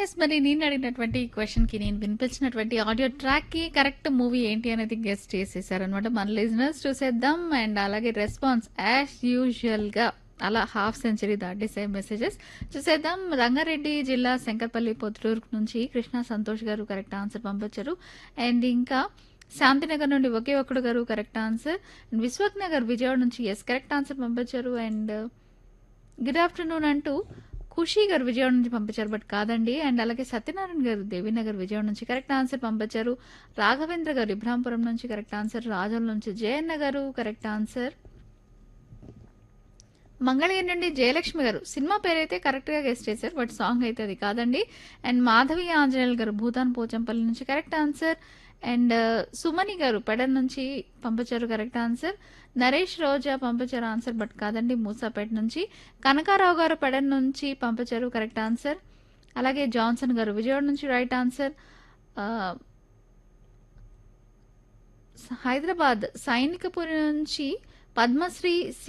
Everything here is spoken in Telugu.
ఎస్ మరి నేను అడిగినటువంటి ఈ క్వశ్చన్కి నేను వినిపించినటువంటి ఆడియో ట్రాక్కి కరెక్ట్ మూవీ ఏంటి అనేది గెస్ట్ చేసేసారనమాట మన లిజనర్స్ చూసేద్దాం అండ్ అలాగే రెస్పాన్స్ యాజ్ యూజువల్గా అలా హాఫ్ సెంచరీ దాటేసే మెసేజెస్ చూసేద్దాం రంగారెడ్డి జిల్లా శంకర్పల్లి పొద్దుటూరు నుంచి కృష్ణ సంతోష్ గారు కరెక్ట్ ఆన్సర్ పంపించారు అండ్ ఇంకా శాంతినగర్ నుండి ఒకే ఒక్కడు గారు correct answer and Vishwak Nagar Vijayawada నుంచి ఎస్ కరెక్ట్ ఆన్సర్ పంపించారు అండ్ గుడ్ ఆఫ్టర్నూన్ అంటూ ఖుషి గారు విజయవాడ నుంచి పంపించారు బట్ కాదండి అండ్ అలాగే సత్యనారాయణ గారు దేవీనగర్ విజయవాడ నుంచి కరెక్ట్ ఆన్సర్ పంపించారు రాఘవేంద్ర గారు ఇబ్రాంపురం నుంచి కరెక్ట్ ఆన్సర్ రాజోల్ నుంచి జయన్న గారు కరెక్ట్ ఆన్సర్ మంగళగిరి నుండి జయలక్ష్మి గారు సినిమా పేరైతే కరెక్ట్గా గెస్ట్ చేశారు బట్ సాంగ్ అయితే అది కాదండి అండ్ మాధవి ఆంజనేయులు గారు భూతాన్ పోచంపల్లి నుంచి కరెక్ట్ ఆన్సర్ అండ్ సుమని గారు పెడన్ నుంచి పంపించారు కరెక్ట్ ఆన్సర్ నరేష్ రోజా పంపించారు ఆన్సర్ బట్ కాదండి మూసాపేట నుంచి కనకారావు గారు పెడన్ నుంచి పంపించారు కరెక్ట్ ఆన్సర్ అలాగే జాన్సన్ గారు విజయవాడ నుంచి రైట్ ఆన్సర్ ఆ, హైదరాబాద్ సైనికపురి నుంచి పద్మశ్రీ